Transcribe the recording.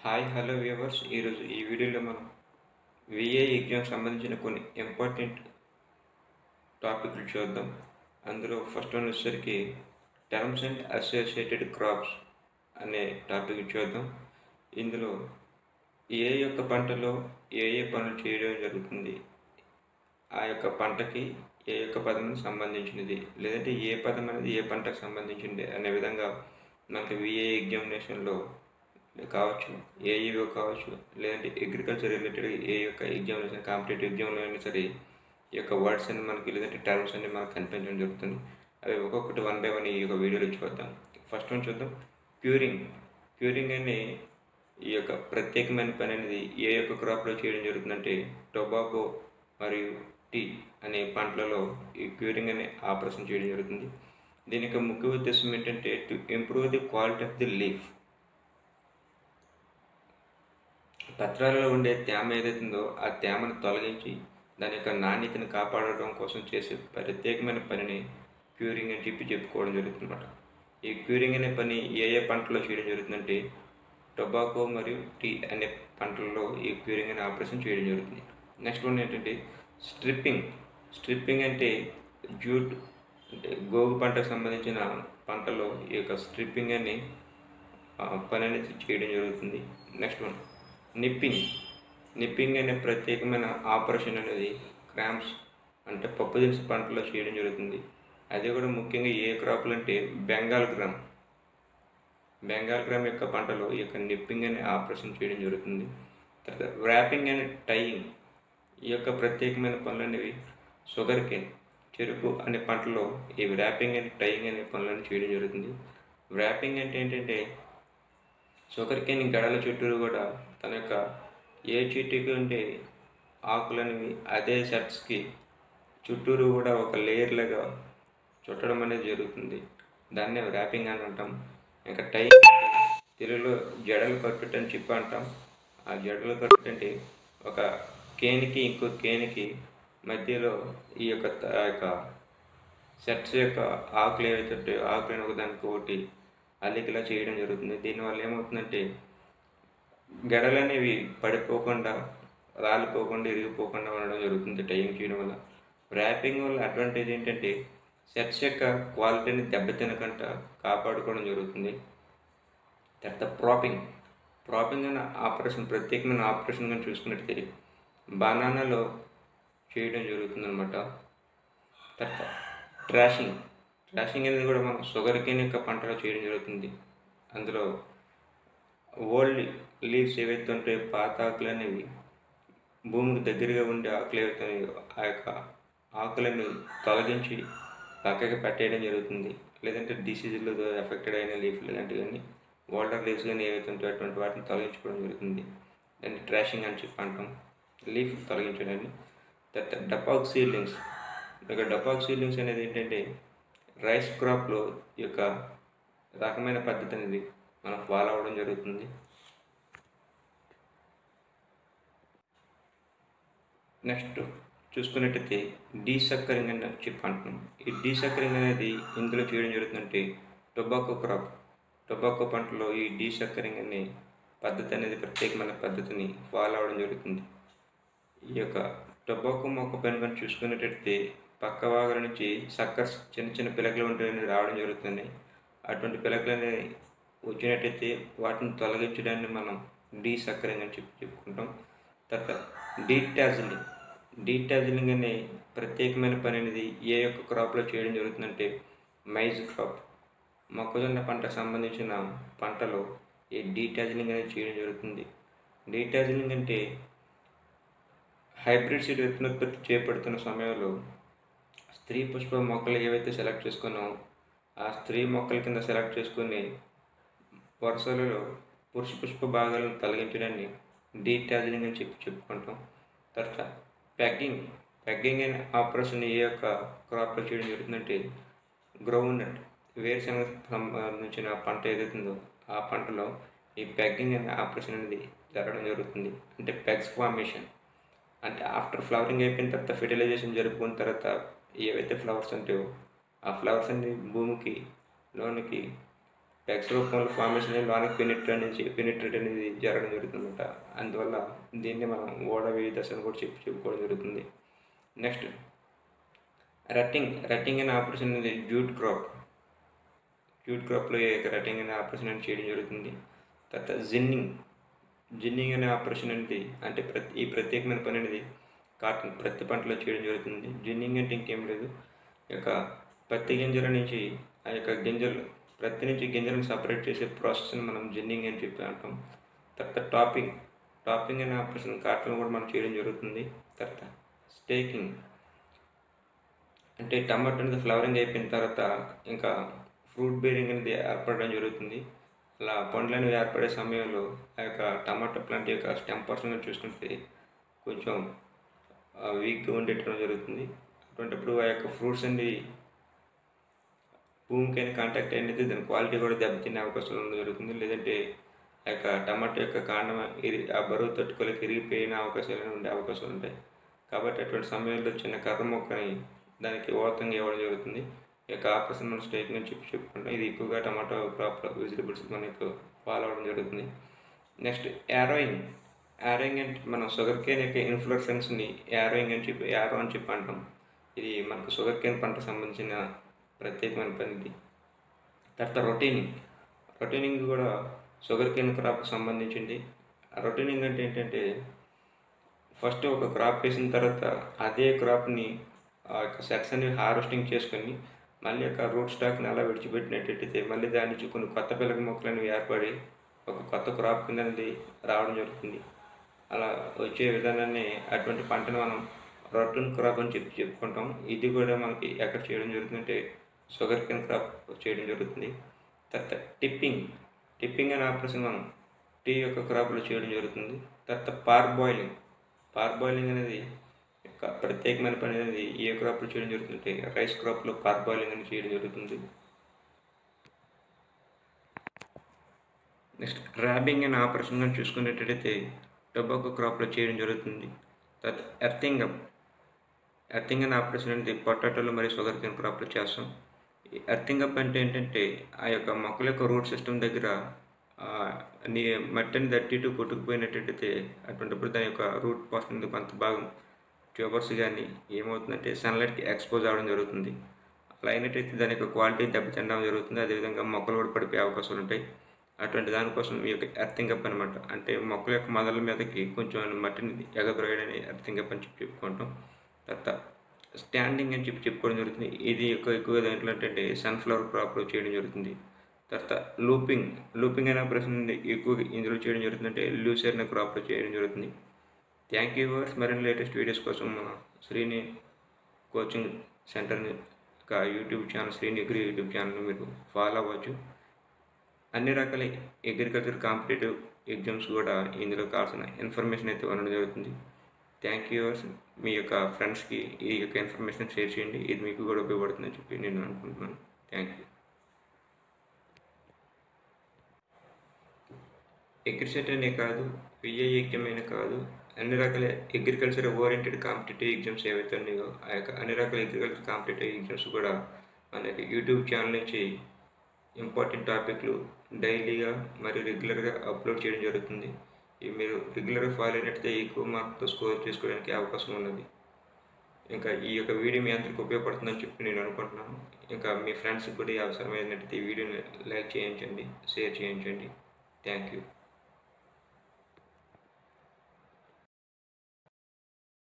hi hello viewers ఈరోజు ఈ వీడియోలో మనం విఏ ఎగ్జామ్ సంబంధించిన కొన్ని ఇంపార్టెంట్ టాపిక్లు చూద్దాం అందులో ఫస్ట్ వన్ వచ్చేసరికి టర్మ్స్ అండ్ అసోసియేటెడ్ క్రాప్స్ అనే టాపిక్ చూద్దాం ఇందులో ఏ యొక్క పంటలో ఏ ఏ పనులు చేయడం జరుగుతుంది ఆ యొక్క పంటకి ఏ యొక్క పదం సంబంధించినది లేదంటే ఏ పదం అనేది ఏ పంటకు సంబంధించింది అనే విధంగా మనకి విఏ ఎగ్జామినేషన్లో కావచ్చు ఏఈఓ కావచ్చు లేదంటే అగ్రికల్చర్ రిలేటెడ్ ఏ యొక్క ఎగ్జామినేషన్ కాంపిటేటివ్ ఎగ్జామ్లో అయినా సరే ఈ యొక్క వర్డ్స్ అన్ని మనకి లేదంటే టర్మ్స్ అన్ని మనకు కనిపించడం జరుగుతుంది అవి ఒక్కొక్కటి వన్ బై వన్ ఈ యొక్క వీడియోలో చూద్దాం ఫస్ట్ వన్ చూద్దాం క్యూరింగ్ క్యూరింగ్ అనే ఈ యొక్క ప్రత్యేకమైన పని అనేది ఏ యొక్క క్రాప్లో చేయడం జరుగుతుందంటే టొబాకో మరియు టీ అనే పంటలలో ఈ క్యూరింగ్ అనే ఆపరేషన్ చేయడం జరుగుతుంది దీని యొక్క ముఖ్య ఉద్దేశం ఏంటంటే to improve the quality of the leaf పత్రాలలో ఉండే తేమ ఏదైతుందో ఆ తేమను తొలగించి దాని యొక్క నాణ్యతను కాపాడడం కోసం చేసే ప్రత్యేకమైన పనిని క్యూరింగ్ అని చెప్పి చెప్పుకోవడం జరుగుతుందన్నమాట ఈ క్యూరింగ్ అనే పని ఏ ఏ పంటలో చేయడం జరుగుతుందంటే టొబాకో మరియు టీ అనే పంటల్లో ఈ క్యూరింగ్ అనే ఆపరేషన్ చేయడం జరుగుతుంది నెక్స్ట్ వన్ ఏంటంటే స్ట్రిప్పింగ్ స్ట్రిప్పింగ్ అంటే జూట్ అంటే గోగు పంటకు సంబంధించిన పంటలో ఈ యొక్క స్ట్రిప్పింగ్ అని పని అనేది చేయడం జరుగుతుంది నెక్స్ట్ వన్ నిప్పింగ్ నిప్పింగ్ అనే ప్రత్యేకమైన ఆపరేషన్ అనేది క్రామ్స్ అంటే పప్పు దినుసు పంటలో చేయడం జరుగుతుంది అది కూడా ముఖ్యంగా ఏ క్రాప్లు అంటే బెంగాల్ గ్రామ్ బెంగాల్ గ్రామ్ యొక్క పంటలో ఈ యొక్క నిప్పింగ్ అనే ఆపరేషన్ చేయడం జరుగుతుంది తర్వాత ర్యాపింగ్ అండ్ టైయింగ్ ఈ యొక్క ప్రత్యేకమైన పనులు అనేవి షుగర్ కేన్ చెరుకు అనే పంటలో ఈ ర్యాపింగ్ అండ్ టైయింగ్ అనే పనులను చేయడం జరుగుతుంది ర్యాపింగ్ అంటే ఏంటంటే షుగర్ కేన్ గడల చుట్టూరు కూడా తన యొక్క ఏ చెట్టుకి ఉంటే ఆకులనేవి అదే షర్ట్స్కి చుట్టూరు కూడా ఒక లేయర్లుగా చుట్టడం అనేది జరుగుతుంది దాన్నే ర్యాపింగ్ అని అంటాం ఇంకా టై తెలుగులో జడలు కట్టుట అని చెప్పి అంటాం ఆ జడలు కట్టుట అంటే ఒక కేనికి ఇంకో కేనికి మధ్యలో ఈ యొక్క ఆ యొక్క షర్ట్స్ యొక్క ఆకులు ఏవైతే ఉంటాయో ఆకులను ఒకదానికి ఒకటి అల్లికలా చేయడం జరుగుతుంది దీనివల్ల ఏమవుతుందంటే గడలు అనేవి పడిపోకుండా రాలిపోకుండా ఇరిగిపోకుండా ఉండడం జరుగుతుంది టైం చేయడం వల్ల ర్యాపింగ్ వల్ల అడ్వాంటేజ్ ఏంటంటే షర్ట్స్ యొక్క క్వాలిటీని దెబ్బతినకుండా కాపాడుకోవడం జరుగుతుంది తర్వాత ప్రాపింగ్ ప్రాపింగ్ అనే ఆపరేషన్ ప్రత్యేకమైన ఆపరేషన్ కానీ చూసుకున్నట్లయితే బనానాలో చేయడం జరుగుతుంది అనమాట తర్వాత ట్రాషింగ్ ట్రాషింగ్ అనేది కూడా మనం షుగర్ కేన్ యొక్క పంటలో చేయడం జరుగుతుంది అందులో ఓల్డ్ లీవ్స్ ఏవైతే ఉంటాయో పాత ఆకులు అనేవి భూమికి దగ్గరగా ఉండే ఆకులు ఏవైతే ఆ యొక్క ఆకులను తొలగించి పక్కకి పెట్టేయడం జరుగుతుంది లేదంటే డిసీజులతో ఎఫెక్టెడ్ అయిన లీఫ్ లేదంటే కానీ వాటర్ లీవ్స్ కానీ ఏవైతే ఉంటాయో అటువంటి వాటిని తొలగించుకోవడం జరుగుతుంది దాన్ని ట్రాషింగ్ అని చెప్పి అంటాం లీఫ్ తొలగించడాన్ని తర్వాత డపాక్ సీడ్లింగ్స్ ఇక డపాక్ సీడ్లింగ్స్ అనేది ఏంటంటే రైస్ క్రాప్లో ఈ యొక్క రకమైన పద్ధతి అనేది మనం ఫాలో అవ్వడం జరుగుతుంది నెక్స్ట్ చూసుకున్నట్టయితే డీసక్కరింగ్ అని చెప్పి అంటున్నాం ఈ డీసక్కరింగ్ అనేది ఇందులో చేయడం జరుగుతుందంటే టొబాకో క్రాప్ టొబాకో పంటలో ఈ డీసక్కరింగ్ అనే పద్ధతి అనేది ప్రత్యేకమైన పద్ధతిని ఫాలో అవ్వడం జరుగుతుంది ఈ యొక్క టొబాకో మొక్క పైన కానీ చూసుకున్నట్టయితే పక్క భాగాల నుంచి సక్కర్స్ చిన్న చిన్న పిలకలు ఉంటే రావడం జరుగుతుంది అటువంటి పిలకలు అనేవి వచ్చినట్టయితే వాటిని తొలగించడాన్ని మనం డీసక్కరింగ్ అని చెప్పి చెప్పుకుంటాం తర్వాత డీటాజిలింగ్ డీటాజిలింగ్ అనే ప్రత్యేకమైన పని అనేది ఏ యొక్క క్రాప్లో చేయడం జరుగుతుందంటే మైజ్ క్రాప్ మొక్కజొన్న పంటకు సంబంధించిన పంటలో ఈ డీటాజిలింగ్ అనేది చేయడం జరుగుతుంది డీటాజిలింగ్ అంటే హైబ్రిడ్ సీడ్ విత్తనోత్పత్తి చేపడుతున్న సమయంలో స్త్రీ పుష్ప మొక్కలు ఏవైతే సెలెక్ట్ చేసుకున్నామో ఆ స్త్రీ మొక్కల కింద సెలెక్ట్ చేసుకుని వరుసలలో పురుష పుష్ప భాగాలను తొలగించడాన్ని డీటాజిలింగ్ అని చెప్పి చెప్పుకుంటాం తర్వాత పెగ్గింగ్ పెగ్గింగ్ అనే ఆపరేషన్ ఏ యొక్క క్రాప్లో చేయడం జరుగుతుందంటే గ్రౌండ్ నట్ వేరుశనగ సంబంధించిన పంట ఏదైతుందో ఆ పంటలో ఈ పెగ్గింగ్ అనే ఆపరేషన్ అనేది జరగడం జరుగుతుంది అంటే పెగ్స్ ఫార్మేషన్ అంటే ఆఫ్టర్ ఫ్లవరింగ్ అయిపోయిన తర్వాత ఫెర్టిలైజేషన్ జరుపుకున్న తర్వాత ఏవైతే ఫ్లవర్స్ ఉంటాయో ఆ ఫ్లవర్స్ అన్ని భూమికి లోనికి పెక్స్ రూపంలో ఫార్మేషన్ అయ్యి లోనికి పెనిట్రేట్ నుంచి పెనిట్రేట్ అనేది జరగడం జరుగుతుందన్నమాట అందువల్ల దీన్ని మనం ఓడ వేయి దశ అని కూడా చెప్పి చెప్పుకోవడం జరుగుతుంది నెక్స్ట్ రట్టింగ్ రట్టింగ్ అనే ఆపరేషన్ అనేది జూట్ క్రాప్ జూట్ క్రాప్లో ఈ యొక్క రట్టింగ్ అనే ఆపరేషన్ అనేది చేయడం జరుగుతుంది తర్వాత జిన్నింగ్ జిన్నింగ్ అనే ఆపరేషన్ అనేది అంటే ప్రతి ఈ ప్రత్యేకమైన పని అనేది కాటన్ ప్రతి పంటలో చేయడం జరుగుతుంది జిన్నింగ్ అంటే ఇంకేం లేదు ఈ యొక్క పత్తి గింజల నుంచి ఆ యొక్క గింజలు ప్రతి నుంచి గింజలను సపరేట్ చేసే ప్రాసెస్ని మనం జిన్నింగ్ అని చెప్పి అంటాం తర్వాత టాపింగ్ టాపింగ్ అనే ఆపరేషన్ కాటన్ కూడా మనం చేయడం జరుగుతుంది తర్వాత స్టేకింగ్ అంటే టమాటో అనేది ఫ్లవరింగ్ అయిపోయిన తర్వాత ఇంకా ఫ్రూట్ బేరింగ్ అనేది ఏర్పడడం జరుగుతుంది అలా పండ్లు అనేవి ఏర్పడే సమయంలో ఆ యొక్క టమాటో ప్లాంట్ యొక్క స్టెమ్ పర్సన్ చూసుకుంటే కొంచెం వీక్గా ఉండేటం జరుగుతుంది అటువంటిప్పుడు ఆ యొక్క ఫ్రూట్స్ అనేవి భూమికైనా కాంటాక్ట్ అయినది దాని క్వాలిటీ కూడా దెబ్బతినే అవకాశాలు ఉండడం జరుగుతుంది లేదంటే ఆ యొక్క టమాటో యొక్క కాండం ఇరి ఆ బరువు తట్టుకోలేక ఇరిగిపోయిన అవకాశాలు ఉండే అవకాశాలు ఉంటాయి కాబట్టి అటువంటి సమయంలో చిన్న కర్ర మొక్కని దానికి ఓతంగా ఇవ్వడం జరుగుతుంది ఈ యొక్క ఆపరేషన్ మనం స్టేకింగ్ అని చెప్పి చెప్పుకుంటాం ఇది ఎక్కువగా టమాటో క్రాప్ వెజిటబుల్స్ మనకు ఫాలో అవ్వడం జరుగుతుంది నెక్స్ట్ యారోయింగ్ యారోయింగ్ అంటే మనం షుగర్ కేన్ యొక్క ఇన్ఫ్లోరెసెన్స్ని యారోయింగ్ అని చెప్పి యారో అని చెప్పి అంటాం ఇది మనకు షుగర్ కేన్ పంట సంబంధించిన ప్రత్యేకమైన పని ఇది తర్వాత రొటీనింగ్ రొటీనింగ్ కూడా షుగర్ కేన్ క్రాప్కి సంబంధించింది రొటీనింగ్ అంటే ఏంటంటే ఫస్ట్ ఒక క్రాప్ వేసిన తర్వాత అదే క్రాప్ని ఆ యొక్క సెక్స్ని హార్వెస్టింగ్ చేసుకొని మళ్ళీ యొక్క రూట్ స్టాక్ని అలా విడిచిపెట్టినట్టయితే మళ్ళీ దాని నుంచి కొన్ని కొత్త పిల్లక మొక్కలు అనేవి ఏర్పడి ఒక కొత్త క్రాప్ కింద అనేది రావడం జరుగుతుంది అలా వచ్చే విధానాన్ని అటువంటి పంటను మనం రొటీన్ క్రాప్ అని చెప్పి చెప్పుకుంటాం ఇది కూడా మనకి ఎక్కడ చేయడం జరుగుతుందంటే షుగర్ కెన్ క్రాప్ చేయడం జరుగుతుంది తర్వాత టిప్పింగ్ టిప్పింగ్ అనే ఆపరేషన్ మనం టీ యొక్క క్రాప్లో చేయడం జరుగుతుంది తర్వాత పార్ బాయిలింగ్ పార్ బాయిలింగ్ అనేది ఒక ప్రత్యేకమైన పని అనేది ఏ క్రాప్లో చేయడం జరుగుతుంటే రైస్ క్రాప్లో పార్ బాయిలింగ్ అని చేయడం జరుగుతుంది నెక్స్ట్ ర్యాబింగ్ అనే ఆపరేషన్ కానీ చూసుకునేటట్టయితే టొబాకో క్రాప్లో చేయడం జరుగుతుంది తర్వాత ఎర్తింగ్ అప్ ఎర్తింగ్ అనే ఆపరేషన్ అనేది పొటాటోలు మరియు షుగర్ కేన్ క్రాప్లో చేస్తాం ఈ ఎర్తింగ్ అప్ అంటే ఏంటంటే ఆ యొక్క మొక్కల యొక్క రూట్ సిస్టమ్ దగ్గర ఆ, నీ మట్టిని దట్టి ఇటు కొట్టుకుపోయినట్టయితే అటువంటిప్పుడు దాని యొక్క రూట్ పోర్షన్ కొంత భాగం ట్యూబర్స్ కానీ ఏమవుతుందంటే సన్లైట్కి ఎక్స్పోజ్ అవ్వడం జరుగుతుంది అలా అయినట్టయితే దాని యొక్క క్వాలిటీ దెబ్బతినడం జరుగుతుంది అదేవిధంగా మొక్కలు కూడా పడిపోయే అవకాశాలు ఉంటాయి అటువంటి దానికోసం ఈ యొక్క ఎర్తింగ్ అప్ అనమాట అంటే మొక్కల యొక్క మొదల మీదకి కొంచెం మట్టిని ఎగదొరయడని ఎర్తింగ్ అప్ అని చెప్పి చెప్పుకుంటాం తర్వాత స్టాండింగ్ అని చెప్పి చెప్పుకోవడం జరుగుతుంది ఇది ఎక్కువ ఎక్కువ దాంట్లో ఏంటంటే సన్ఫ్లవర్ క్రాప్లో చేయడం జరుగుతుంది తర్వాత లూపింగ్ లూపింగ్ అనే ఆపరేషన్ ఎక్కువగా ఇందులో చేయడం జరుగుతుందంటే లూసర్ అనే క్రాప్లో చేయడం జరుగుతుంది థ్యాంక్ యూ వర్స్ మరిన్ని లేటెస్ట్ వీడియోస్ కోసం మన శ్రీని కోచింగ్ సెంటర్ని ఒక YouTube channel Srini agri YouTube channel మీరు ఫాలో అవ్వచ్చు అన్ని రకాల అగ్రికల్చర్ కాంపిటేటివ్ ఎగ్జామ్స్ కూడా ఇందులో కావాల్సిన ఇన్ఫర్మేషన్ అయితే ఉండడం జరుగుతుంది థ్యాంక్ యూ వర్స్ మీ యొక్క ఫ్రెండ్స్కి ఈ యొక్క ఇన్ఫర్మేషన్ షేర్ చేయండి ఇది మీకు కూడా ఉపయోగపడుతుందని చెప్పి నేను అనుకుంటున్నాను థ్యాంక్ యూ అగ్రిసెట్ అనే కాదు విఐ ఎగ్జామ్ అయినా కాదు అన్ని రకాల అగ్రికల్చర్ ఓరియంటెడ్ కాంపిటేటివ్ ఎగ్జామ్స్ ఏవైతే ఉన్నాయో ఆ యొక్క అన్ని రకాల అగ్రికల్చర్ కాంపిటేటివ్ ఎగ్జామ్స్ కూడా మనకి యూట్యూబ్ ఛానల్ నుంచి ఇంపార్టెంట్ టాపిక్లు డైలీగా మరియు రెగ్యులర్గా అప్లోడ్ చేయడం జరుగుతుంది ఇవి మీరు రెగ్యులర్గా ఫాలో అయినట్లయితే ఎక్కువ మార్క్తో స్కోర్ చేసుకోవడానికి అవకాశం ఉన్నది ఇంకా ఈ యొక్క వీడియో మీ అందరికి ఉపయోగపడుతుందని చెప్పి నేను అనుకుంటున్నాను ఇంకా మీ ఫ్రెండ్స్కి కూడా ఈ అవసరమైనట్లయితే ఈ వీడియోని లైక్ చేయించండి షేర్ చేయించండి థ్యాంక్ యూ